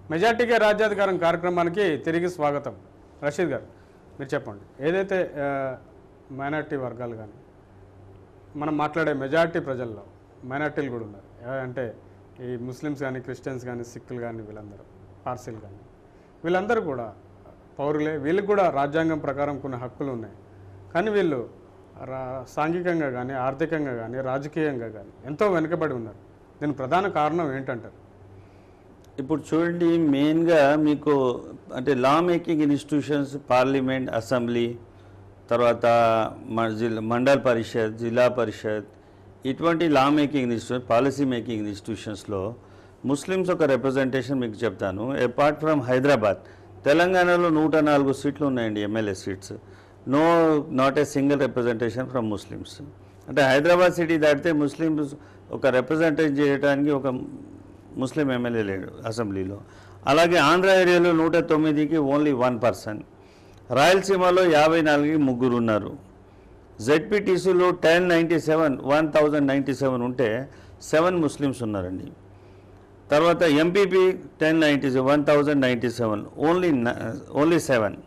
మెజార్టీకే రాజ్యాధికారం కార్యక్రమానికి తిరిగి స్వాగతం రషీద్ గారు మీరు చెప్పండి ఏదైతే మైనార్టీ వర్గాలు కానీ మనం మాట్లాడే మెజార్టీ ప్రజల్లో మైనార్టీలు కూడా ఉన్నారు ఏ- అంటే ఈ ముస్లిమ్స్ కానీ క్రిస్టియన్స్ కానీ సిక్కులు కానీ వీళ్ళందరూ పార్సీలు కానీ వీళ్ళందరూ కూడా పౌరులే వీళ్ళకి కూడా రాజ్యాంగం ప్రకారం కొన్ని హక్కులు ఉన్నాయి కానీ వీళ్ళు రా సాంఘికంగా కానీ ఆర్థికంగా కానీ రాజకీయంగా కానీ ఎంతో వెనుకబడి ఉన్నారు దీని ప్రధాన కారణం ఏంటంటారు ఇప్పుడు చూడండి మెయిన్గా మీకు అంటే law making institutions parliament assembly తర్వాత మ- జిల్లా మండల్ పరిషత్ జిల్లా పరిషత్ ఇటువంటి law making institution policy making ఇన్స్టిట్యూషన్స్లో ముస్లిమ్స్ ఒక రిప్రజెంటేషన్ మీకు చెప్తాను అపార్ట్ ఫ్రమ్ హైదరాబాద్ తెలంగాణలో నూట నాలుగు సీట్లు ఉన్నాయండి MLA seats no not a single representation from Muslims అంటే హైదరాబాద్ సిటీ దాటితే ముస్లిమ్స్ ఒక రిప్రజెంటేట్ చేయడానికి ఒక ముస్లిం ఎమ్మెల్యే లేడు అసెంబ్లీలో అలాగే ఆంధ్ర ఏరియాలో నూట తొమ్మిదికి ఓన్లీ వన్ పర్సన్ రాయలసీమలో యాభై నాలుగుకి ముగ్గురు ఉన్నారు జెడ్పీటీసీలో ten ninety seven one thousand ninety seven ఉంటే సెవెన్ ముస్లిమ్స్ ఉన్నారండి తర్వాత MPP ten ninety one thousand ninety seven only only seven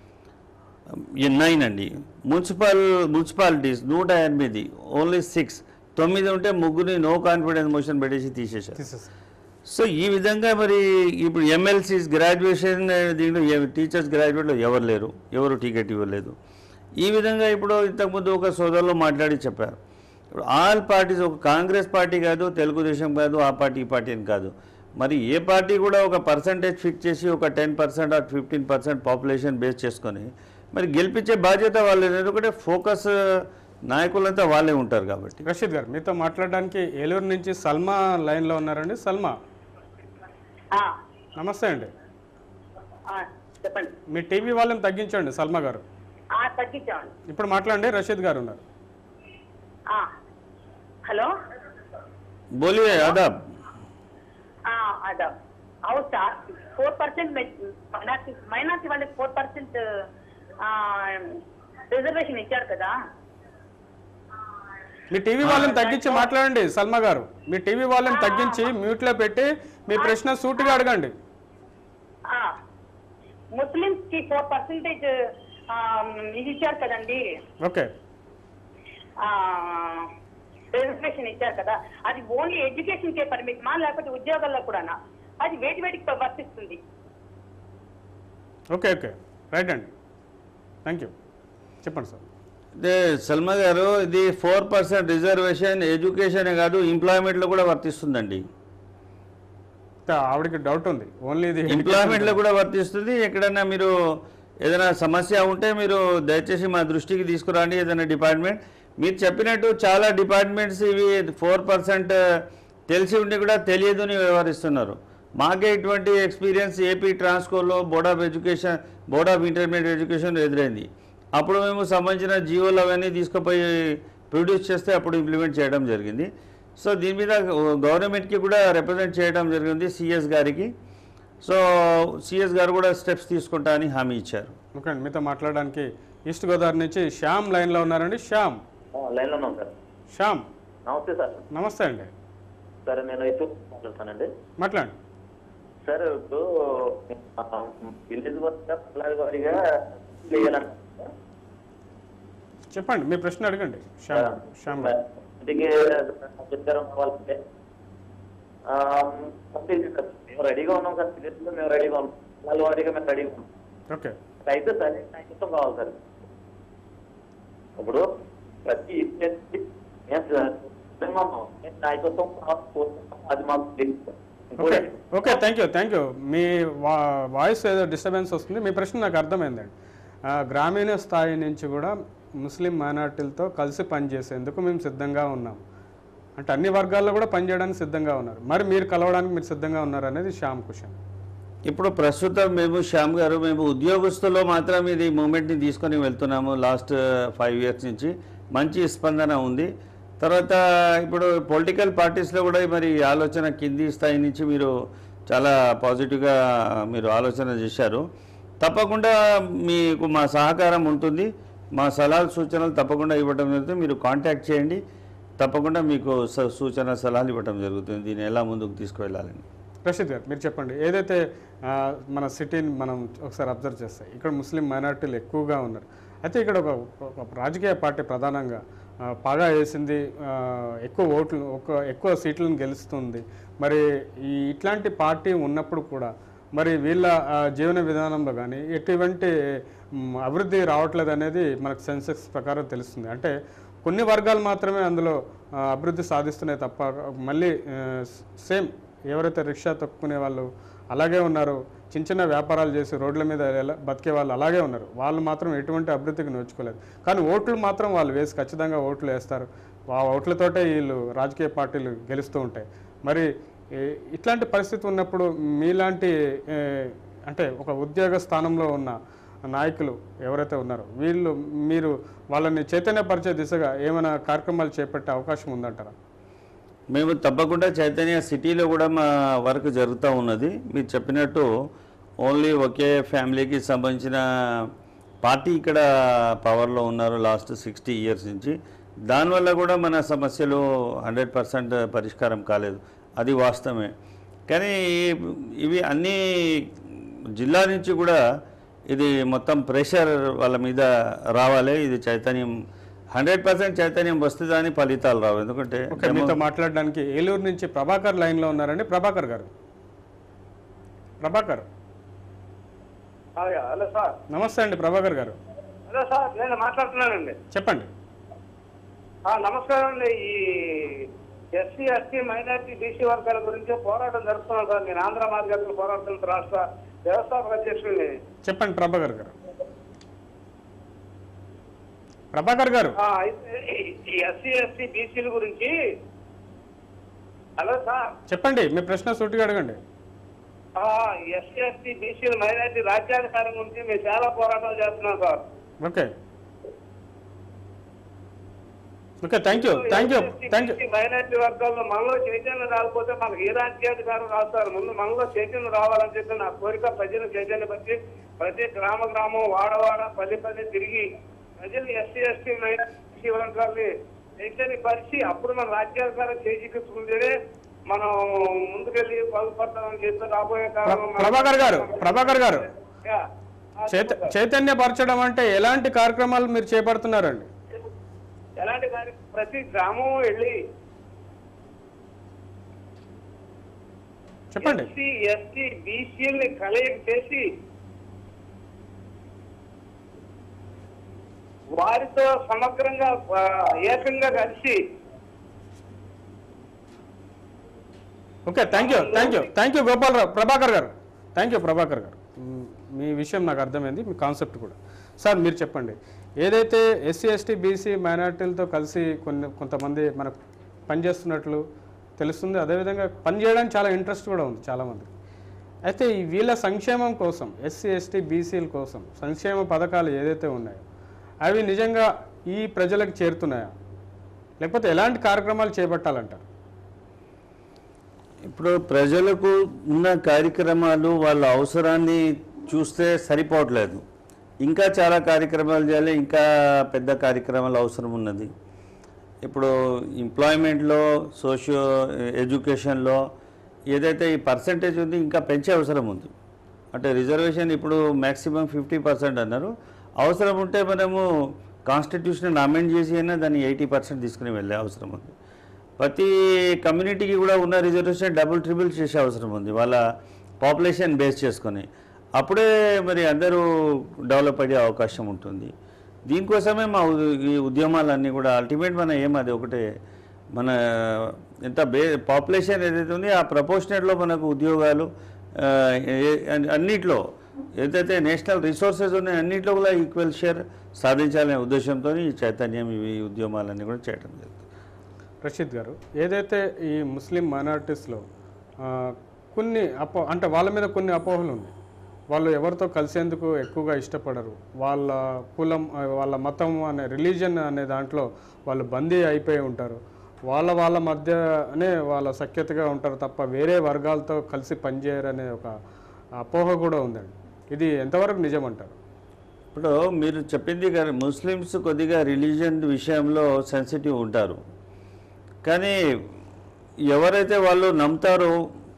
nine అండి మున్సిపల్ మున్సిపాలిటీస్ నూట ఎనిమిది ఓన్లీ సిక్స్ తొమ్మిది ఉంటే ముగ్గురిని నో కాన్ఫిడెన్స్ మోషన్ పెట్టేసి తీసేశారు తీసేసి సో ఈ విధంగా మరి ఇప్పుడు ఎమ్మెల్సీస్ గ్రాడ్యుయేషన్ దీంట్లో ఎ- టీచర్స్ గ్రాడ్యుయేట్లో ఎవరు లేరు ఎవరు టికెట్ ఇవ్వలేదు ఈ విధంగా ఇప్పుడు ఇంతకుముందు ఒక సోదరులో మాట్లాడి చెప్పారు ఇప్పుడు ఆల్ పార్టీస్ ఒక కాంగ్రెస్ పార్టీ కాదు తెలుగుదేశం కాదు ఆ పార్టీ ఈ పార్టీ అని కాదు మరి ఏ పార్టీ కూడా ఒక పర్సంటేజ్ ఫిక్స్ చేసి ఒక ten percent or fifteen percent population base చేసుకొని మరి గెలిపించే బాధ్యత వాళ్ళు ఎందుకంటే ఫోకస్ నాయకులంతా వాళ్ళే ఉంటారు కాబట్టి రషీద్ గారు మీతో మాట్లాడడానికి ఏలూరు నుంచి సల్మా లైన్లో ఉన్నారండి సల్మా ఆ, నమస్తే అండి ఆ, చెప్పండి మీ టీవీ వాళ్ళని తగ్గించండి సల్మా గారు ఆ, తగ్గించామండి ఇప్పుడు మాట్లాడండి రషీద్ గారు ఉన్నారు ఆ, హలో బోలియే ఆదాబ్ ఆ, అదా అవును sir four percent minority minority వాళ్ళకి ఫోర్ పర్సెంట్ రిజర్వేషన్ ఇచ్చారు కదా మీ టీవీ వాళ్ళని తగ్గించి మాట్లాడండి సల్మా గారు మీ టీవీ వాళ్ళని తగ్గించి మ్యూట్లో పెట్టి మీ ప్రశ్న సూటిగా అడగండి ఆ, ముస్లిమ్స్ కి ఫోర్ పర్సెంటేజ్ ఇది ఇచ్చారు కదండి ఓకే రిజర్వేషన్ ఇచ్చారు కదా అది ఓన్లీ ఎడ్యుకేషన్ కే పరిమితమా లేకపోతే ఉద్యోగాల్లో కూడానా అది వేటి వేటికి వర్తిస్తుంది ఓకే ఓకే రైట్ అండి థ్యాంక్ యూ చెప్పండి సార్ అదే సల్మా గారు ఇది ఫోర్ పర్సెంట్ రిజర్వేషన్ ఎడ్యుకేషన్ కాదు ఎంప్లాయ్మెంట్లో కూడా వర్తిస్తుందండి తా- ఆవిడకి డౌట్ ఉంది ఓన్లీ ఇది ఎంప్లాయ్మెంట్లో కూడా వర్తిస్తుంది ఎక్కడైనా మీరు ఏదైనా సమస్య ఉంటే మీరు దయచేసి మా దృష్టికి తీసుకురండి ఏదైనా డిపార్ట్మెంట్ మీరు చెప్పినట్టు చాలా డిపార్ట్మెంట్స్ ఇవి ఫోర్ పర్సెంట్ తెలిసి ఉండి కూడా తెలియదు అని వ్యవహరిస్తున్నారు మాకే ఇటువంటి ఎక్స్పీరియన్స్ ఏపీ ట్రాన్స్కోలో board of education board of intermediate education ఎదురైంది అప్పుడు మేము సంబంధించిన జీవోలు అవన్నీ తీసుకుపోయి ప్రొడ్యూస్ చేస్తే అప్పుడు ఇంప్లిమెంట్ చేయడం జరిగింది సో దీని మీద గవర్నమెంట్కి కూడా రిప్రజెంట్ చేయడం జరిగింది సిఎస్ గారికి సో సిఎస్ గారు కూడా స్టెప్స్ తీసుకుంటా అని హామీ ఇచ్చారు ఓకే అండి మీతో మాట్లాడడానికి ఈస్ట్ గోదావరి నుంచి శ్యామ్ లైన్లో ఉన్నారండి శ్యామ్ లైన్లో ఉన్నాం సార్ శ్యామ్ నమస్తే సార్ నమస్తే అండి సార్ నేను అయితే మాట్లాడతానండి మాట్లాడండి సార్ ఇప్పుడు విలేజ్ వర్క్ పిల్లల వారిగా చేయాలంట చెప్పండి మీ ప్రశ్న అడగండి శ్యామ్ శ్యామ్ గారు. ఇంటికి అభ్యంతరం కావాలంటే ఆ, కంప్లీట్ సార్ మేము రెడీగా ఉన్నాం సార్ విలేజ్ లో మేము రెడీగా ఉన్నాం పిల్లల వారిగా మేము రెడీగా ఉన్నాం ఓకే అయితే సరే నాయకత్వం కావాలి సార్ ఇప్పుడు ప్రతి ఇంటికి మేము సిద్ధంగా ఉన్నాం. మేము నాయకత్వం కావాలి కోరుకుంటాం. అది మాకు తెలుసు సార్. ఓకే ఇంకోటి okay thank you thank you మీ వా వాయిస్ ఏదో డిస్టర్బెన్స్ వస్తుంది మీ ప్రశ్న నాకు అర్థమైందండి ఆ, గ్రామీణ స్థాయి నుంచి కూడా ముస్లిం మైనార్టీలతో కలిసి పనిచేసేందుకు మేము సిద్ధంగా ఉన్నాం అంటే అన్ని వర్గాల్లో కూడా పనిచేయడానికి సిద్ధంగా ఉన్నారు మరి మీరు కలవడానికి మీరు సిద్ధంగా ఉన్నారు అనేది శ్యామ్ క్వశ్చన్ ఇప్పుడు ప్రస్తుతం మేము శ్యామ్ గారు మేము ఉద్యోగస్తులో మాత్రం ఇది మూమెంట్ని తీసుకొని వెళ్తున్నాము లాస్ట్ ఫైవ్ ఇయర్స్ నుంచి మంచి స్పందన ఉంది తర్వాత ఇప్పుడు పొలిటికల్ పార్టీస్లో కూడా మరి ఆలోచన కింది స్థాయి నుంచి మీరు చాలా పాజిటివ్గా మీరు ఆలోచన చేశారు తప్పకుండా మీకు మా సహకారం ఉంటుంది మా సలహాలు సూచనలు తప్పకుండా ఇవ్వడం జరుగుతుంది మీరు కాంటాక్ట్ చేయండి తప్పకుండా మీకు స- సూచన సలహాలు ఇవ్వడం జరుగుతుంది దీన్ని ఎలా ముందుకు తీసుకువెళ్ళాలని రషీద్ గారు మీరు చెప్పండి ఏదైతే ఆ, మన సిటీని మనం ఒకసారి అబ్జర్వ్ చేస్తే ఇక్కడ ముస్లిం మైనారిటీలు ఎక్కువగా ఉన్నారు అయితే ఇక్కడ ఒక ఒక రాజకీయ పార్టీ ప్రధానంగా ఆ, పాగా వేసింది ఆ, ఎక్కువ ఓట్లు ఒక ఎక్కువ సీట్లను గెలుస్తుంది మరి ఈ ఇట్లాంటి పార్టీ ఉన్నప్పుడు కూడా మరి వీళ్ళ ఆ, జీవన విధానంలో కానీ ఎటువంటి మ్, అభివృద్ధి రావట్లేదు అనేది మనకు సెన్సెక్స్ ప్రకారం తెలుస్తుంది అంటే కొన్ని వర్గాలు మాత్రమే అందులో ఆ, అభివృద్ధి సాధిస్తున్నాయి తప్ప మళ్ళీ సేమ్ ఎవరైతే రిక్షా తొక్కునే వాళ్ళు అలాగే ఉన్నారు చిన్న చిన్న వ్యాపారాలు చేసి రోడ్ల మీద ఎలా- బతికే వాళ్ళు అలాగే ఉన్నారు వాళ్ళు మాత్రం ఎటువంటి అభివృద్ధికి నోచుకోలేదు కానీ ఓట్లు మాత్రం వాళ్ళు వేసి ఖచ్చితంగా ఓట్లు వేస్తారు ఆ ఓట్లతోటే వీళ్ళు రాజకీయ పార్టీలు గెలుస్తూ ఉంటాయి మరి ఏ- ఇట్లాంటి పరిస్థితి ఉన్నప్పుడు మీలాంటి ఏ, అంటే ఒక ఉద్యోగ స్థానంలో ఉన్న నాయకులు ఎవరైతే ఉన్నారో వీళ్ళు మీరు వాళ్ళని చైతన్యపరిచే దిశగా ఏమైనా కార్యక్రమాలు చేపట్టే అవకాశం ఉందంటారా మేము తప్పకుండా చైతన్య సిటీలో కూడా మా వర్క్ జరుగుతూ ఉన్నది మీరు చెప్పినట్టు ఓన్లీ ఒకే ఫ్యామిలీకి సంబంధించిన పార్టీ ఇక్కడ పవర్లో ఉన్నారు లాస్ట్ సిక్స్టీ ఇయర్స్ నుంచి దానివల్ల కూడా మన సమస్యలు హండ్రెడ్ పర్సెంట్ పరిష్కారం కాలేదు అది వాస్తవమే కానీ ఇవి అన్ని జిల్లా నుంచి కూడా ఇది మొత్తం ప్రెషర్ వాళ్ళ మీద రావాలి ఇది చైతన్యం హండ్రెడ్ పర్సెంట్ చైతన్యం వస్తుందా అని ఫలితాలు రావు ఎందుకంటే ఓకే మీతో మాట్లాడడానికి ఏలూరు నుంచి ప్రభాకర్ లైన్లో ఉన్నారండి ప్రభాకర్ గారు ప్రభాకర్ హలో సార్ నమస్తే అండి ప్రభాకర్ గారు హలో సార్ నేను మాట్లాడుతున్నానండి చెప్పండి ఆ, నమస్కారం అండి ఈ ఎస్సీ ఎస్టీ మైనార్టీ బీసీ వర్గాల గురించి పోరాటం జరుపుతున్నాను సార్ నేను ఆంధ్ర మార్గదర్శకుల పోరాటం రాష్ట్ర వ్యవస్థాపక అధ్యక్షుడిని చెప్పండి ప్రభాకర్ గారు ప్రభాకర్ గారు ఆ, అయితే ఈ ఎస్సీ ఎస్టీ బీసీల గురించి హలో సార్ చెప్పండి మీ ప్రశ్న సూటిగా అడగండి ఎస్సీ ఎస్టీ బీసీల మైనార్టీ రాజ్యాధికారం గురించి మేము చాలా పోరాటాలు చేస్తున్నాం sir okay okay thank you thank you thank you SC, minority వర్గాల్లో మనలో చైతన్యం రాకపోతే మనకు ఏ రాజ్యాధికారం రాస్తారు ముందు మనలో చైతన్యం రావాలని చెప్పి నా కోరిక ప్రజలు చైతన్య పరిచి ప్రతి గ్రామ గ్రామం వాడవాడ పల్లె పల్లె తిరిగి ప్రజలు ఎస్సీ ఎస్టీ మైనార్టీ వర్గాల్ని చైతన్య పరిచి అప్పుడు మన రాజ్యాధికారం చేజిక్కుంటేనే మనం ముందుకెళ్ళి బాగుపడతామని చెప్పి రాబోయే కాలంలో మన- ప్రభాకర్ గారు, ప్రభాకర్ గారు. యా. ఆ, చైత చెప్పండి సార్. చైతన్యపరచడం అంటే ఎలాంటి కార్యక్రమాలు మీరు చేపడుతున్నారండి ఎలాంటి కార్య- ప్రతి గ్రామం వెళ్ళి చెప్పండి ఎస్సీ ఎస్టీ బీసీని కలయిక చేసి వారితో సమగ్రంగా ఆ, ఏకంగా కలిసి okay thank you thank you thank you Gopalarao Prabhakar గారు థ్యాంక్ యూ ప్రభాకర్ గారు మ్, మీ విషయం నాకు అర్థమైంది మీ కాన్సెప్ట్ కూడా సార్ మీరు చెప్పండి ఏదైతే ఎస్సీ ఎస్టీ బీసీ మైనార్టీలతో కలిసి కొన్ని కొంతమంది మనకు పనిచేస్తున్నట్లు తెలుస్తుంది అదేవిధంగా పనిచేయడానికి చాలా ఇంట్రెస్ట్ కూడా ఉంది చాలామంది అయితే ఈ వీళ్ళ సంక్షేమం కోసం ఎస్సీ ఎస్టీ బీసీల కోసం సంక్షేమ పథకాలు ఏదైతే ఉన్నాయో అవి నిజంగా ఈ ప్రజలకు చేరుతున్నాయా లేకపోతే ఎలాంటి కార్యక్రమాలు చేపట్టాలంటారు ఇప్పుడు ప్రజలకు ఉన్న కార్యక్రమాలు వాళ్ళ అవసరాన్ని చూస్తే సరిపోవట్లేదు ఇంకా చాలా కార్యక్రమాలు చేయాలి ఇంకా పెద్ద కార్యక్రమాలు అవసరం ఉన్నది ఇప్పుడు ఎంప్లాయ్మెంట్లో సోషియో ఎడ్యుకేషన్లో ఏదైతే ఈ పర్సంటేజ్ ఉంది ఇంకా పెంచే అవసరం ఉంది అంటే రిజర్వేషన్ ఇప్పుడు మ్యాక్సిమం ఫిఫ్టీ పర్సెంట్ అన్నారు అవసరం ఉంటే మనము కాన్స్టిట్యూషన్ అమెండ్ చేసి అయినా దాన్ని ఎయిటీ పర్సెంట్ తీసుకుని వెళ్ళే అవసరం ఉంది ప్రతి కమ్యూనిటీకి కూడా ఉన్న రిజర్వేషన్ డబుల్ ట్రిపుల్ చేసే అవసరం ఉంది వాళ్ళ పాపులేషన్ బేస్ చేసుకొని అప్పుడే మరి అందరూ డెవలప్ అయ్యే అవకాశం ఉంటుంది దీనికోసమే మా ఉ- ఈ ఉద్యమాలన్నీ కూడా అల్టిమేట్ మన ఏం అది ఒకటే మన ఎంత బే పాపులేషన్ ఏదైతే ఉంది ఆ ప్రపోర్షనేట్లో మనకు ఉద్యోగాలు ఆ, ఏ- అన్ని- అన్నిట్లో ఏదైతే నేషనల్ రిసోర్సెస్ ఉన్నాయో అన్నిట్లో కూడా ఈక్వల్ షేర్ సాధించాలనే ఉద్దేశంతో ఈ చైతన్యం ఇవి ఉద్యమాలన్నీ కూడా చేయడం జరుగుతుంది రషీద్ గారు ఏదైతే ఈ ముస్లిం మైనారిటీస్లో ఆ, కొన్ని అపో అంటే వాళ్ళ మీద కొన్ని అపోహలు ఉన్నాయి వాళ్ళు ఎవరితో కలిసేందుకు ఎక్కువగా ఇష్టపడరు వాళ్ళ కులం ఆ, వాళ్ళ మతం అనే రిలీజన్ అనే దాంట్లో వాళ్ళు బందీ అయిపోయి ఉంటారు వాళ్ళ వాళ్ళ మధ్యనే వాళ్ళ సఖ్యతగా ఉంటారు తప్ప వేరే వర్గాలతో కలిసి పనిచేయరు అనే ఒక అపోహ కూడా ఉందండి ఇది ఎంతవరకు నిజమంటారు ఇప్పుడు మీరు చెప్పింది కానీ ముస్లిమ్స్ కొద్దిగా రిలీజన్ విషయంలో సెన్సిటివ్ ఉంటారు కానీ ఎవరైతే వాళ్ళు నమ్ముతారో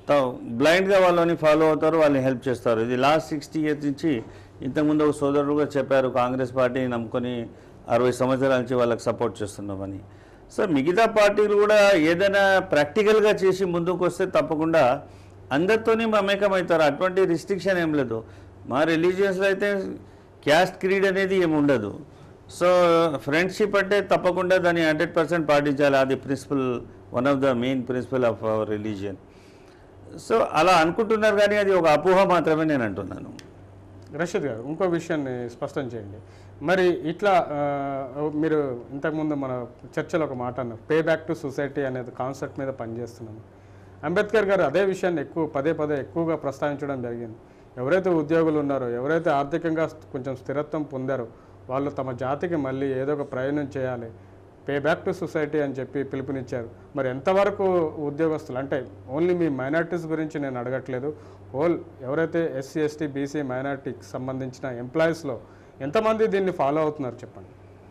బ్లైండ్గా వాళ్ళని ఫాలో అవుతారు వాళ్ళని హెల్ప్ చేస్తారు ఇది లాస్ట్ సిక్స్టీ ఇయర్స్ నుంచి ఇంతకుముందు ఒక సోదరుడు కూడా చెప్పారు కాంగ్రెస్ పార్టీని నమ్ముకొని అరవై సంవత్సరాల నుంచి వాళ్ళకి సపోర్ట్ చేస్తున్నామని సో మిగతా పార్టీలు కూడా ఏదైనా ప్రాక్టికల్గా చేసి ముందుకు వస్తే తప్పకుండా అందరితోని మమేకం అవుతారు అటువంటి రిస్ట్రిక్షన్ ఏం లేదు మా రిలీజియన్స్లో అయితే క్యాస్ట్ క్రీడ్ అనేది ఏమి ఉండదు సో ఫ్రెండ్షిప్ అంటే తప్పకుండా దాన్ని హండ్రెడ్ పర్సెంట్ పాటించాలి అది principle one of the main principle of our religion so అలా అనుకుంటున్నారు కానీ అది ఒక అపోహ మాత్రమే నేను అంటున్నాను రషీద్ గారు ఇంకో విషయాన్ని స్పష్టం చేయండి మరి ఇట్లా ఆ, మీరు ఇంతకుముందు మన చర్చలో ఒక మాట అన్నారు పే బ్యాక్ టు సొసైటీ అనేది కాన్సెప్ట్ మీద పనిచేస్తున్నాము అంబేద్కర్ గారు అదే విషయాన్ని ఎక్కువ పదే పదే ఎక్కువగా ప్రస్తావించడం జరిగింది ఎవరైతే ఉద్యోగులు ఉన్నారో ఎవరైతే ఆర్థికంగా కొంచెం స్థిరత్వం పొందారో వాళ్ళు తమ జాతికి మళ్ళీ ఏదో ఒక ప్రయోజనం చేయాలి పే బ్యాక్ టు సొసైటీ అని చెప్పి పిలుపునిచ్చారు మరి ఎంతవరకు ఉద్యోగస్తులు అంటే ఓన్లీ మీ మైనార్టీస్ గురించి నేను అడగట్లేదు హోల్ ఎవరైతే ఎస్సీ ఎస్టీ బీసీ మైనార్టీకి సంబంధించిన ఎంప్లాయీస్లో ఎంతమంది దీన్ని ఫాలో అవుతున్నారు చెప్పండి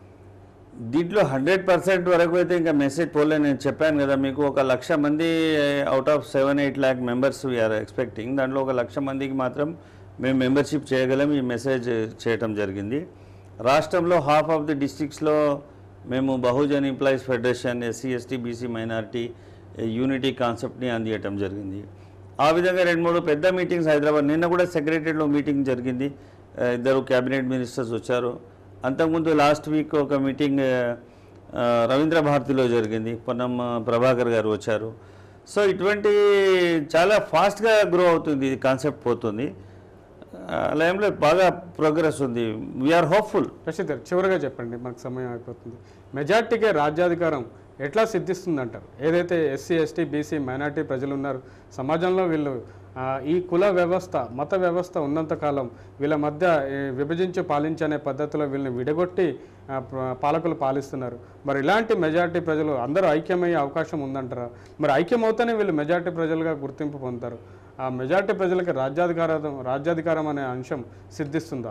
దీంట్లో హండ్రెడ్ పర్సెంట్ వరకు అయితే ఇంకా మెసేజ్ పోలే నేను చెప్పాను కదా మీకు ఒక లక్ష మంది out of seven eight lakh members we are expecting దాంట్లో ఒక లక్ష మందికి మాత్రం మేము మెంబర్షిప్ చేయగలం ఈ మెసేజ్ చేయటం జరిగింది రాష్ట్రంలో హాఫ్ ఆఫ్ ది డిస్ట్రిక్ట్స్లో మేము Bahujan employees federation SC ST BC minority unity కాన్సెప్ట్ని అందియటం జరిగింది ఆ విధంగా రెండు మూడు పెద్ద మీటింగ్స్ హైదరాబాద్ నిన్న కూడా సెక్రటరీలో మీటింగ్ జరిగింది ఆ, ఇద్దరు క్యాబినెట్ మినిస్టర్స్ వచ్చారు అంతకుముందు లాస్ట్ వీక్ ఒక మీటింగ్ ఆ, రవీంద్ర భారతిలో జరిగింది పొన్నం ప్రభాకర్ గారు వచ్చారు సో ఇటువంటి చాలా ఫాస్ట్గా గ్రో అవుతుంది ఇది కాన్సెప్ట్ పోతుంది ఆ, అలా ఏం లేదు బాగా ప్రోగ్రెస్ ఉంది వీఆర్ హోప్ఫుల్ రషీద్ గారు చివరిగా చెప్పండి మనకు సమయం అయిపోతుంది మెజార్టీకే రాజ్యాధికారం ఎట్లా సిద్ధిస్తుంది అంటారు ఏదైతే ఎస్సీ ఎస్టీ బీసీ మైనార్టీ ప్రజలు ఉన్నారు సమాజంలో వీళ్ళు ఆ, ఈ కుల వ్యవస్థ మత వ్యవస్థ ఉన్నంతకాలం వీళ్ళ మధ్య ఈ విభజించి పాలించనే పద్ధతిలో వీళ్ళని విడగొట్టి ఆ, ప్ర- పాలకులు పాలిస్తున్నారు మరి ఇలాంటి మెజార్టీ ప్రజలు అందరూ ఐక్యమయ్యే అవకాశం ఉందంటారా మరి ఐక్యమవుతూనే వీళ్ళు మెజార్టీ ప్రజలుగా గుర్తింపు పొందుతారు ఆ మెజార్టీ ప్రజలకి రాజ్యాధికారం రాజ్యాధికారం అనే అంశం సిద్ధిస్తుందా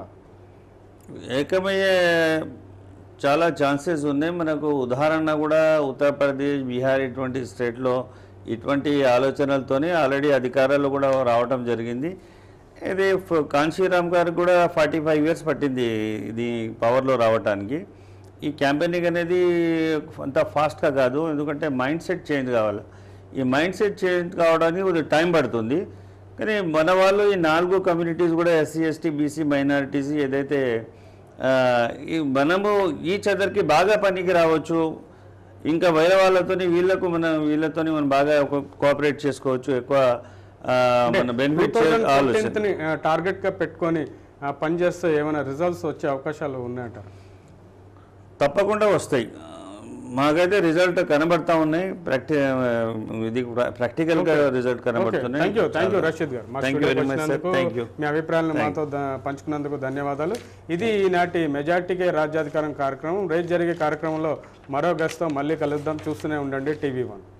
ఏకమయ్యే చాలా ఛాన్సెస్ ఉన్నాయి మనకు ఉదాహరణ కూడా ఉత్తరప్రదేశ్ బీహార్ ఇటువంటి స్టేట్లో ఇటువంటి ఆలోచనలతోనే ఆల్రెడీ అధికారాలు కూడా రావటం జరిగింది ఇది ఫ- కాంశీరామ్ గారికి కూడా ఫార్టీ ఫైవ్ ఇయర్స్ పట్టింది ఇది పవర్లో రావటానికి ఈ క్యాంపెయినింగ్ అనేది అంత ఫాస్ట్గా కాదు ఎందుకంటే మైండ్ సెట్ చేంజ్ కావాలి ఈ మైండ్ సెట్ చేంజ్ కావడానికి కొద్దిగా టైం పడుతుంది కానీ మన వాళ్ళు ఈ నాలుగు కమ్యూనిటీస్ కూడా ఎస్సీ ఎస్టీ బీసీ మైనారిటీస్ ఏదైతే ఆ, ఈ మనము ఈ చదరికి బాగా పనికి రావచ్చు ఇంకా వేరే వాళ్ళతోని వీళ్ళకు మన వీళ్ళతోని మనం బాగా కోఆపరేట్ చేసుకోవచ్చు ఎక్కువ ఆ, మన బెనిఫిట్ ఆలోచన టార్గెట్ గా పెట్టుకొని ఆ, పనిచేస్తే ఏమైనా రిజల్ట్స్ వచ్చే అవకాశాలు ఉన్నాయంటారు తప్పకుండా వస్తాయి మాకైతే రిజల్ట్ కనబడతా ఉన్నాయి ప్రాక్టి ఇది ప్రాక్టికల్ గా రిజల్ట్ కనబడుతున్నాయి thank you thank you Rasheed గారు మా థ్యాంక్ యూ స్టూడియోకి వెరీ మచ్ సార్ వచ్చినందుకు, థ్యాంక్ యూ మీ అభిప్రాయాలను మాతో ద- పంచుకున్నందుకు ధన్యవాదాలు ఇది ఈనాటి మెజార్టీకే రాజ్యాధికారం కార్యక్రమం రేపు జరిగే కార్యక్రమంలో మరో గస్తో మళ్ళీ కలుద్దాం చూస్తూనే ఉండండి టీవీ వన్